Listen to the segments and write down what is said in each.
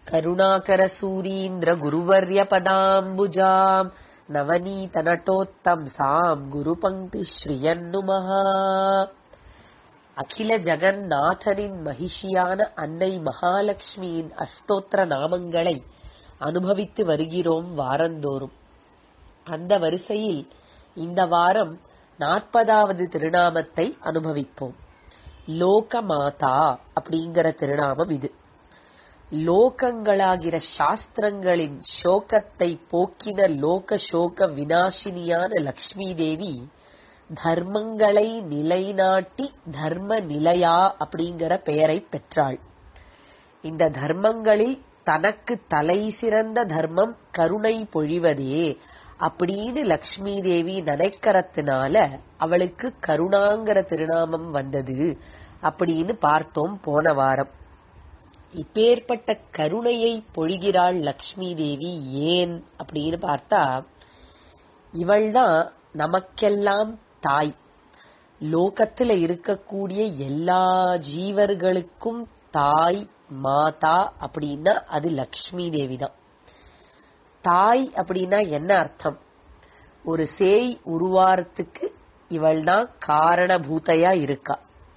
கருணாகரசூரீந்திர குருவர்ய பதாம்புஜாம் நவநீதநட்டோத்தம்சாம் குரு பங்கி ஸ்ரீயன்னுமஹா அகில ஜெகந்நாதனின் மகிஷியான அன்னை மகாலட்சுமியின் அஷ்டோத்திர நாமங்களை அனுபவித்து வருகிறோம் வாரந்தோறும் அந்த வரிசையில் இந்த வாரம் நாற்பதாவது திருநாமத்தை அனுபவிப்போம் லோகமாதா அப்படிங்கிற திருநாமம் இது லோகங்களாகிற சாஸ்திரங்களின் சோகத்தை போக்கின லோக சோக வினாசினியான லக்ஷ்மி தேவி தர்மங்களை நிலைநாட்டி தர்ம நிலையா அப்படிங்கிற பெயரை பெற்றாள் இந்த தர்மங்களில் தனக்கு தலை சிறந்த தர்மம் கருணை பொழிவதே அப்படின்னு லக்ஷ்மி தேவி நினைக்கிறதுனால அவளுக்கு கருணாங்கிற திருநாமம் வந்தது அப்படின்னு பார்த்தோம் போன வாரம் இப்பேற்பட்ட கருணையை பொழிகிறாள் லக்ஷ்மி தேவி ஏன் அப்படின்னு பார்த்தா இவள்தான் நமக்கெல்லாம் தாய் லோகத்துல இருக்கக்கூடிய எல்லா ஜீவர்களுக்கும் தாய் மாதா அப்படின்னா அது லக்ஷ்மி தேவி தான் தாய் அப்படின்னா என்ன அர்த்தம் ஒரு சேய் உருவாரத்துக்கு இவள் தான் காரணபூதையா இருக்கா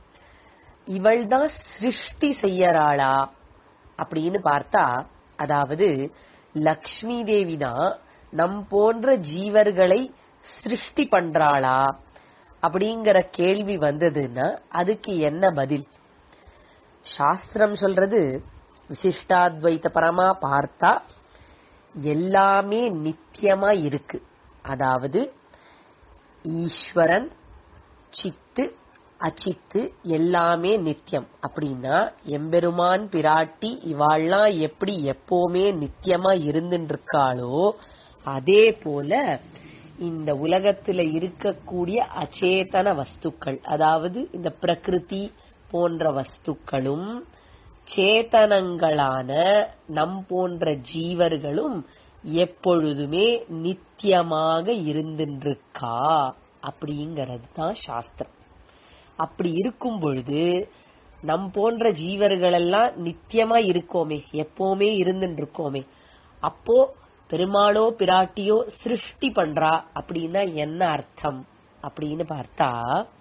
இவள் தான் சிருஷ்டி செய்யறாளா அப்படின்னு பார்த்தா அதாவது லக்ஷ்மி தேவி தான் நம் போன்ற ஜீவர்களை சிருஷ்டி பண்றாளா அப்படிங்கிற கேள்வி வந்ததுன்னா அதுக்கு என்ன பதில் சாஸ்திரம் சொல்றது விசிஷ்டாத்வைத பரமா பார்த்தா எல்லாமே நித்தியமா இருக்கு அதாவது ஈஸ்வரன் சித்து அச்சித்து எல்லாமே நித்தியம் அப்படின்னா எம்பெருமான் பிராட்டி இவாள்லாம் எப்படி எப்பவுமே நித்தியமா இருந்துட்டு இருக்காளோ அதே போல இந்த உலகத்துல இருக்கக்கூடிய அச்சேதன வஸ்துக்கள் அதாவது இந்த பிரகிருதி போன்ற வஸ்துக்களும் சேத்தனங்களான நம் போன்ற ஜீவர்களும் எப்பொழுதுமே நித்தியமாக இருந்துருக்கா அப்படிங்கிறது தான் சாஸ்திரம் அப்படி இருக்கும் பொழுது நம் போன்ற ஜீவர்கள் எல்லாம் நித்தியமா இருக்கோமே எப்பவுமே இருந்துட்டு இருக்கோமே அப்போ பெருமாளோ பிராட்டியோ சிருஷ்டி பண்றா அப்படின்னா என்ன அர்த்தம் அப்படின்னு பார்த்தா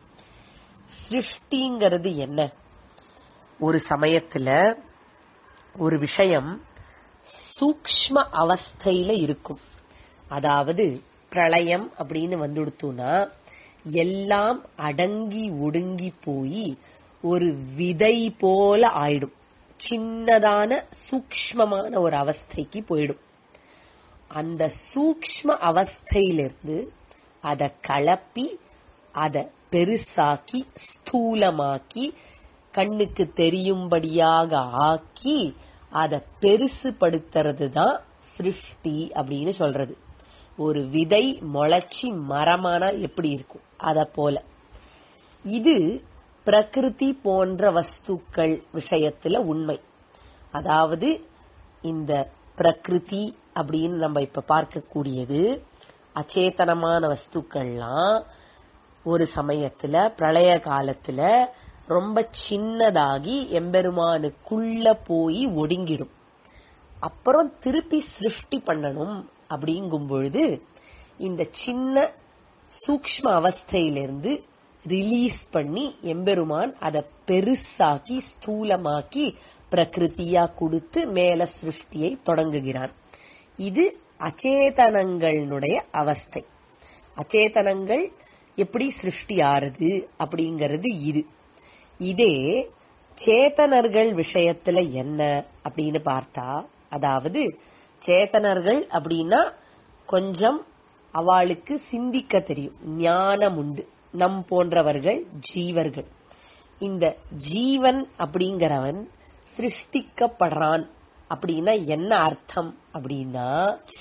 சிருஷ்டிங்கிறது என்ன ஒரு சமயத்துல ஒரு விஷயம் சூக்ஷ்ம அவஸ்தையில இருக்கும் அதாவது பிரளயம் அப்படின்னு வந்துடுத்துனா எல்லாம் அடங்கி ஒடுங்கி போய் ஒரு விதை போல ஆயிடும் சின்னதான சூக்ஷ்மமான ஒரு அவஸ்தைக்கு போயிடும் அந்த சூக்ஷ்ம அவஸ்தையிலிருந்து அதை கலப்பி அதை பெருசாக்கி ஸ்தூலமாக்கி கண்ணுக்கு தெரியும்படியாக ஆக்கி அதை பெருசுபடுத்துறது தான் சிருஷ்டி அப்படின்னு சொல்றது ஒரு விதை முளைச்சி மரமானா எப்படி இருக்கும் அத போல இது பிரகிருதி போன்ற வஸ்துக்கள் விஷயத்துல உண்மை அதாவது இந்த பிரகிருதி அப்படின்னு நம்ம இப்ப பார்க்கக்கூடியது அச்சேதனமான வஸ்துக்கள்லாம் ஒரு சமயத்துல பிரளய காலத்துல ரொம்ப சின்னதாகி எம்பெருமானுக்குள்ள போய் ஒடுங்கிடும் அப்புறம் திருப்பி சிருஷ்டி பண்ணணும் அப்படிங்கும் பொழுது இந்த சின்ன சூக்ம அவஸ்தையிலிருந்து ரிலீஸ் பண்ணி எம்பெருமான் அதை பெருசாக்கி ஸ்தூலமாக்கி பிரகிருதியா கொடுத்து மேல சிருஷ்டியை தொடங்குகிறான் இது அச்சேதனங்களுடைய அவஸ்தை அச்சேதனங்கள் எப்படி சிருஷ்டி ஆறுது அப்படிங்கிறது இது இதே சேத்தனர்கள் விஷயத்துல என்ன அப்படின்னு பார்த்தா அதாவது சேத்தனர்கள் அப்படின்னா கொஞ்சம் அவளுக்கு சிந்திக்க தெரியும் ஞானம் உண்டு நம் போன்றவர்கள் ஜீவர்கள் இந்த ஜீவன் அப்படிங்கிறவன் சிருஷ்டிக்கப்படுறான் அப்படின்னா என்ன அர்த்தம் அப்படின்னா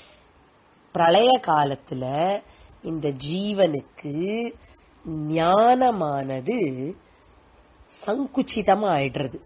பிரளய காலத்துல இந்த ஜீவனுக்கு ஞானமானது சங்குச்சிதமா ஆயிடுறது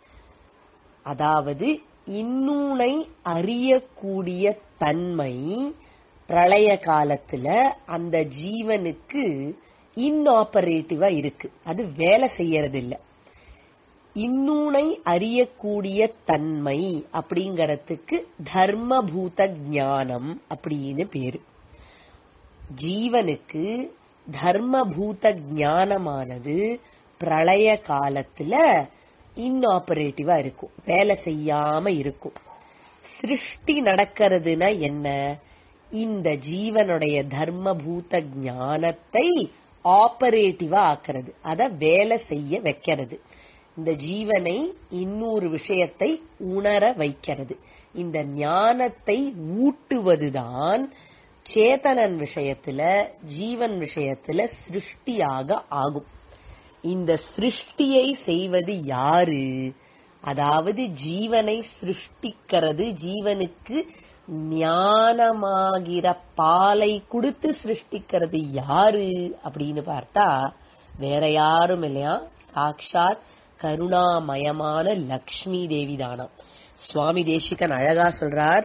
அதாவது இன்னூனை அறியக்கூடிய தன்மை பிரளய காலத்துல அந்த ஜீவனுக்கு இன்ஆபரேட்டிவா இருக்கு அது வேலை செய்யறது இல்ல இன்னுனை அறியக்கூடிய தன்மை அப்படிங்கறதுக்கு தர்மபூத ஞானம் அப்படின்னு பேரு ஜீவனுக்கு தர்மபூத ஞானமானது பிரளய காலத்துல இன்ஆபரேட்டிவா இருக்கும் வேலை செய்யாம இருக்கும் சிருஷ்டி நடக்கிறதுனா என்ன இந்த ஜீவனுடைய தர்மபூத ஞானத்தை ஆபரேட்டிவா ஆக்கிறது அத வேலை செய்ய வைக்கிறது இந்த ஜீவனை இன்னொரு விஷயத்தை உணர வைக்கிறது இந்த ஞானத்தை ஊட்டுவதுதான் சேதனன் விஷயத்துல ஜீவன் விஷயத்துல சிருஷ்டியாக ஆகும் இந்த சிருஷ்டியை செய்வது யாரு அதாவது ஜீவனை சிருஷ்டிக்கிறது ஜீவனுக்கு ஞானமாகிற பாலை கொடுத்து சிருஷ்டிக்கிறது யாரு அப்படின்னு பார்த்தா வேற யாரும் இல்லையா சாக்ஷாத் கருணாமயமான லக்ஷ்மி தேவி தானாம் சுவாமி தேசிகன் அழகா சொல்றார்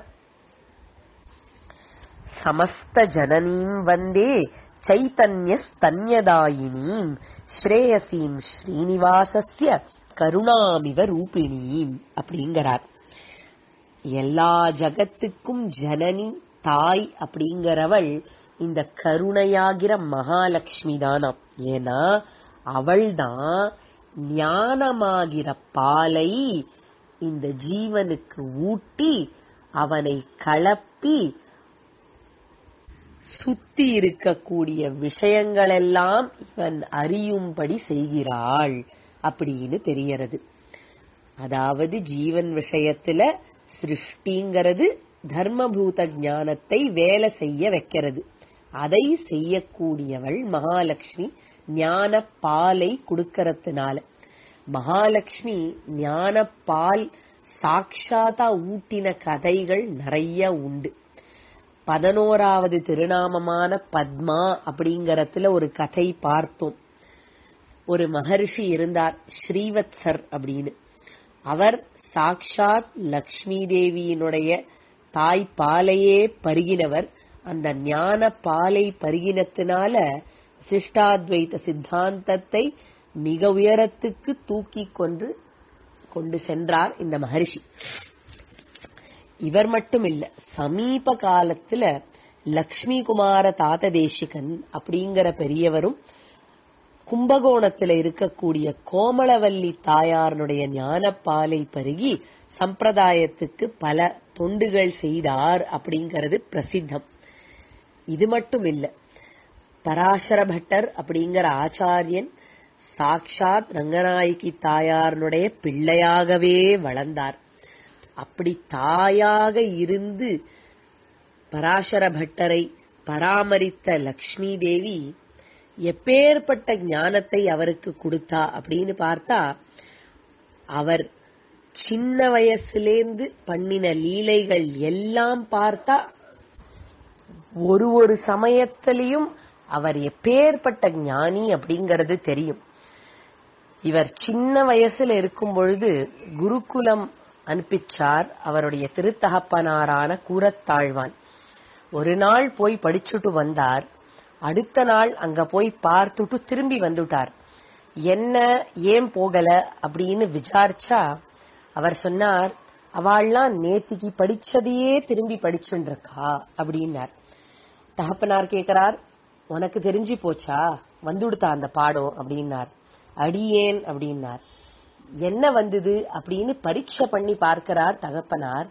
சமஸ்த ஜனனீம் வந்தே சைத்தன்யஸ்தன்யதாயினீம் ஸ்ரேயசீம் ஸ்ரீனிவாசஸ்ய கருணாமிவ ரூபிணீம் அப்படிங்கிறார் எல்லா ஜகத்துக்கும் ஜனனி தாய் அப்படிங்கிறவள் இந்த கருணையாகிற மகாலட்சுமி தானாம் ஏன்னா அவள்தான் ஞானமாகிற பாலை இந்த ஜீவனுக்கு ஊட்டி அவனை கலப்பி சுத்தி இருக்கக்கூடிய விஷயங்களெல்லாம் இவன் அறியும்படி செய்கிறாள் அப்படின்னு தெரியறது அதாவது ஜீவன் விஷயத்துல சிருஷ்டிங்கிறது தர்மபூத ஞானத்தை வேலை செய்ய வைக்கிறது அதை செய்யக்கூடியவள் மகாலட்சுமி ஞான பாலை கொடுக்கறதுனால மகாலட்சுமி ஞான பால் சாட்சாத்தா ஊட்டின கதைகள் நிறைய உண்டு பதினோராவது திருநாமமான பத்மா அப்படிங்கறதுல ஒரு கதை பார்த்தோம் ஒரு மகர்ஷி இருந்தார் ஸ்ரீவத்சர் அப்படின்னு அவர் சாக்ஷாத் லக்ஷ்மி தேவியினுடைய தாய் பாலையே பருகினவர் அந்த ஞான பாலை பருகினத்தினால சிஷ்டாத்வைத சித்தாந்தத்தை மிக உயரத்துக்கு தூக்கி கொண்டு கொண்டு சென்றார் இந்த மகரிஷி இவர் மட்டும் இல்ல சமீப காலத்துல லக்ஷ்மி குமார தாத தேசிகன் அப்படிங்கிற பெரியவரும் கும்பகோணத்துல இருக்கக்கூடிய கோமளவல்லி தாயாரனுடைய ஞானப்பாலை பருகி சம்பிரதாயத்துக்கு பல தொண்டுகள் செய்தார் அப்படிங்கிறது பிரசித்தம் இது மட்டும் இல்ல பராசர பட்டர் அப்படிங்கிற ஆச்சாரியன் சாக்ஷாத் ரங்கநாயகி தாயாரனுடைய பிள்ளையாகவே வளர்ந்தார் அப்படி தாயாக இருந்து பராசர பட்டரை பராமரித்த லக்ஷ்மி தேவி எப்பேற்பட்ட ஞானத்தை அவருக்கு கொடுத்தா அப்படின்னு பார்த்தா அவர் சின்ன வயசுலேந்து பண்ணின லீலைகள் எல்லாம் பார்த்தா ஒரு ஒரு சமயத்திலையும் அவர் எப்பேற்பட்ட ஞானி அப்படிங்கிறது தெரியும் இவர் சின்ன வயசுல இருக்கும் பொழுது குருகுலம் அனுப்பிச்சார் அவருடைய திருத்தகப்பனாரான கூரத்தாழ்வான் ஒரு நாள் போய் படிச்சுட்டு வந்தார் அடுத்த நாள் அங்க போய் பார்த்துட்டு திரும்பி வந்துட்டார் என்ன ஏன் போகல அப்படின்னு விசாரிச்சா அவர் சொன்னார் அவள்லாம் நேத்திக்கு படிச்சதையே திரும்பி படிச்சுட்டு இருக்கா அப்படின்னார் தகப்பனார் கேக்குறார் உனக்கு தெரிஞ்சு போச்சா வந்துடுத்தா அந்த பாடம் அப்படின்னார் அடியேன் அப்படின்னார் என்ன வந்தது அப்படின்னு பரீட்சை பண்ணி பார்க்கிறார் தகப்பனார்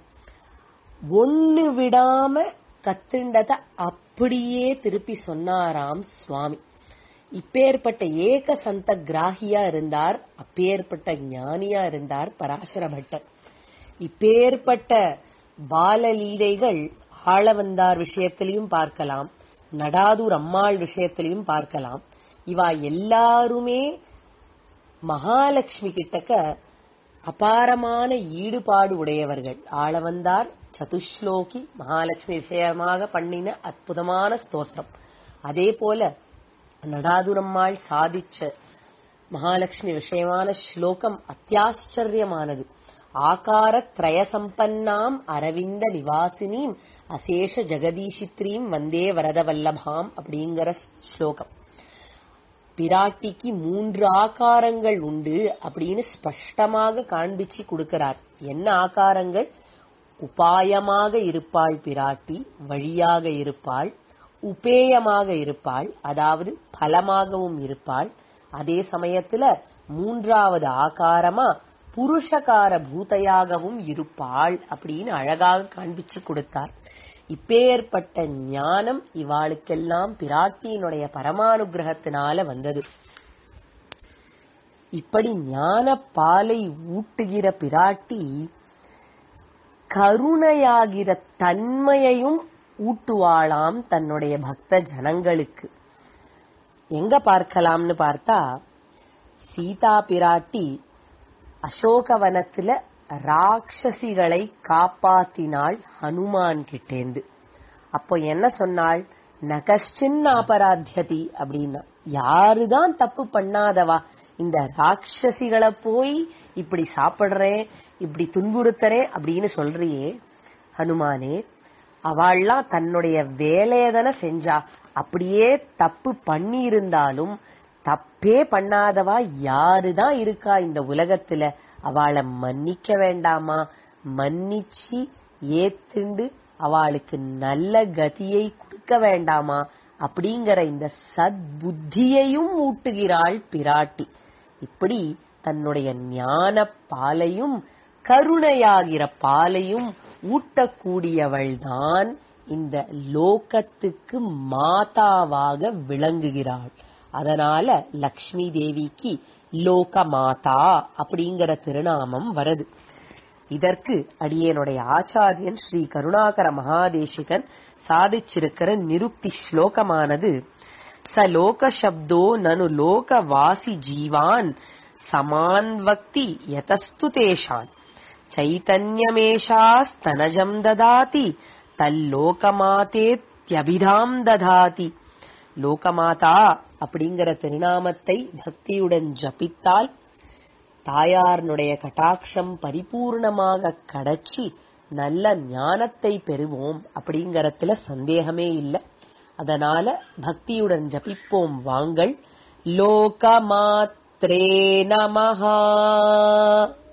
ஒண்ணு விடாம கத்துண்டத அப்படியே திருப்பி சொன்னாராம் சுவாமி இப்பேற்பட்ட ஏக சந்த கிராகியா இருந்தார் அப்பேற்பட்ட ஞானியா இருந்தார் பராசர பட்டர் இப்பேற்பட்ட பாலலீலைகள் ஆளவந்தார் விஷயத்திலையும் பார்க்கலாம் நடாதூர் அம்மாள் விஷயத்திலையும் பார்க்கலாம் இவா எல்லாருமே மகாலட்சுமி கிட்டக்க அபாரமான ஈடுபாடு உடையவர்கள் ஆளவந்தார் சதுஸ்லோகி மகாலட்சுமி விஷயமாக பண்ணின அற்புதமான ஸ்தோத்திரம் அதே போல நடாதுரம்மாள் சாதிச்ச மகாலட்சுமி விஷயமான ஸ்லோகம் அத்தியாச்சரியமானது ஆகார திரய சம்பன்னாம் அரவிந்த நிவாசினீம் அசேஷ ஜெகதீஷித்ரீம் வந்தே வரதவல்லபாம் அப்படிங்கிற ஸ்லோகம் பிராட்டிக்கு மூன்று ஆகாரங்கள் உண்டு அப்படின்னு ஸ்பஷ்டமாக காண்பிச்சு கொடுக்கிறார் என்ன ஆகாரங்கள் உபாயமாக இருப்பாள் பிராட்டி வழியாக இருப்பாள் உபேயமாக இருப்பாள் அதாவது பலமாகவும் இருப்பாள் அதே சமயத்துல மூன்றாவது ஆகாரமா புருஷகார பூதையாகவும் இருப்பாள் அப்படின்னு அழகாக காண்பிச்சு கொடுத்தார் இப்பேற்பட்ட ஞானம் இவாளுக்கெல்லாம் பிராட்டியினுடைய பரமானுகிரகத்தினால வந்தது இப்படி ஞான பாலை ஊட்டுகிற பிராட்டி கருணையாகிற தன்மையையும் ஊட்டுவாளாம் தன்னுடைய பக்த ஜனங்களுக்கு எங்க பார்க்கலாம்னு பார்த்தா சீதா பிராட்டி அசோகவனத்துல ராட்சசிகளை காப்பாத்தினாள் ஹனுமான் கிட்டேந்து அப்போ என்ன சொன்னாள் நகஷ்டின் அபராத்தியதி அப்படின்னா யாருதான் தப்பு பண்ணாதவா இந்த ராட்சசிகளை போய் இப்படி சாப்பிடுறேன் இப்படி துன்புறுத்துறேன் அப்படின்னு சொல்றியே ஹனுமானே அவள்லாம் தன்னுடைய வேலையை தானே செஞ்சா அப்படியே தப்பு பண்ணி இருந்தாலும் தப்பே பண்ணாதவா யாருதான் இருக்கா இந்த உலகத்துல அவளை மன்னிக்க வேண்டாமா மன்னிச்சு ஏத்துண்டு அவளுக்கு நல்ல கதியை கொடுக்க வேண்டாமா அப்படிங்கிற இந்த சத்புத்தியையும் ஊட்டுகிறாள் பிராட்டி இப்படி தன்னுடைய ஞான பாலையும் கருணையாகிற பாலையும் ஊட்டக்கூடியவள்தான் இந்த லோகத்துக்கு மாதாவாக விளங்குகிறாள் அதனால லக்ஷ்மி தேவிக்கு லோக மாதா அப்படிங்கிற திருநாமம் வருது இதற்கு அடியனுடைய ஆச்சாரியன் ஸ்ரீ கருணாகர மகாதேசிகன் சாதிச்சிருக்கிற நிருக்தி ஸ்லோகமானது ச லோக சப்தோ நனு லோக வாசி ஜீவான் சமான்வக்தி யதஸ்து தேஷான் சைத்தன்யமேஷாஸ்தனஜம் ததாதி தல்லோகமாதேத்யபிதாம் ததாதி லோகமாதா அப்படிங்கிற திருநாமத்தை பக்தியுடன் ஜபித்தால் தாயாரனுடைய கட்டாட்சம் பரிபூர்ணமாக கடச்சி நல்ல ஞானத்தை பெறுவோம் அப்படிங்கறதுல சந்தேகமே இல்லை அதனால பக்தியுடன் ஜபிப்போம் வாங்கள் லோகமாத்ரே நமஹா